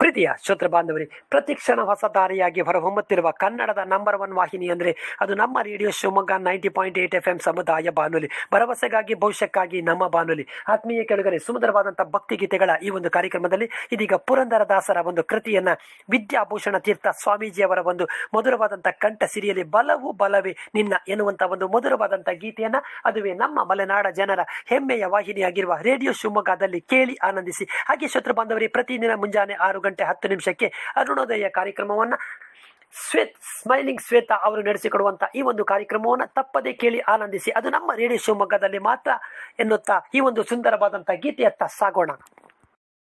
ಪ್ರೀತಿಯ ಶ್ರೋತೃ ಬಾಂಧವರೇ ಪ್ರತಿಕ್ಷಣ ಹೊಸ ದಾರಿಯಾಗಿ ಹೊರಹೊಮ್ಮುತ್ತಿರುವ ಕನ್ನಡದ ನಂಬರ್ ಒನ್ ವಾಹಿನಿ ಅಂದರೆ ಅದು ನಮ್ಮ radio Shivamogga ninety point eight F M ಸಮುದಾಯ ಬಾನುಲಿ ಭರವಸೆಗಾಗಿ ಭವಿಷ್ಯಕ್ಕಾಗಿ ನಮ್ಮ ಬಾನುಲಿ ಆತ್ಮೀಯ ಕೆಳಗರೆ ಸುಮಧುರವಾದಂಥ ಭಕ್ತಿ ಗೀತೆಗಳ ಈ ಒಂದು ಕಾರ್ಯಕ್ರಮದಲ್ಲಿ ಇದೀಗ ಪುರಂದರ ದಾಸರ ಒಂದು ಕೃತಿಯನ್ನ ವಿದ್ಯಾಭೂಷಣ ತೀರ್ಥ ಸ್ವಾಮೀಜಿಯವರ ಒಂದು ಮಧುರವಾದಂಥ ಕಂಠ ಸಿರಿಯಲ್ಲಿ ಬಲವು ಬಲವೇ ನಿನ್ನ ಎನ್ನುವಂಥ ಒಂದು ಮಧುರವಾದಂಥ ಗೀತೆಯನ್ನ ಅದುವೇ ನಮ್ಮ ಮಲೆನಾಡ ಜನರ ಹೆಮ್ಮೆಯ ವಾಹಿನಿಯಾಗಿರುವ ರೇಡಿಯೋ ಶಿವಮೊಗ್ಗದಲ್ಲಿ ಕೇಳಿ ಆನಂದಿಸಿ ಹಾಗೆ ಶ್ರೋತೃ ಬಾಂಧವರೇ ಪ್ರತಿದಿನ ಮುಂಜಾನೆ ಆರು ಗಂಟೆ ಹತ್ತು ನಿಮಿಷಕ್ಕೆ ಅರುಣೋದಯ ಕಾರ್ಯಕ್ರಮವನ್ನ ಶ್ವೇತ್ ಸ್ಮೈಲಿಂಗ್ ಶ್ವೇತಾ ಅವರು ನಡೆಸಿಕೊಡುವಂತ ಈ ಒಂದು ಕಾರ್ಯಕ್ರಮವನ್ನು ತಪ್ಪದೇ ಕೇಳಿ ಆನಂದಿಸಿ ಅದು ನಮ್ಮ ರೇಡಿಯೋ ಶಿವಮೊಗ್ಗದಲ್ಲಿ ಮಾತ್ರ ಎನ್ನುತ್ತಾ ಈ ಒಂದು ಸುಂದರವಾದಂಥ ಗೀತೆಯತ್ತ ಸಾಗೋಣ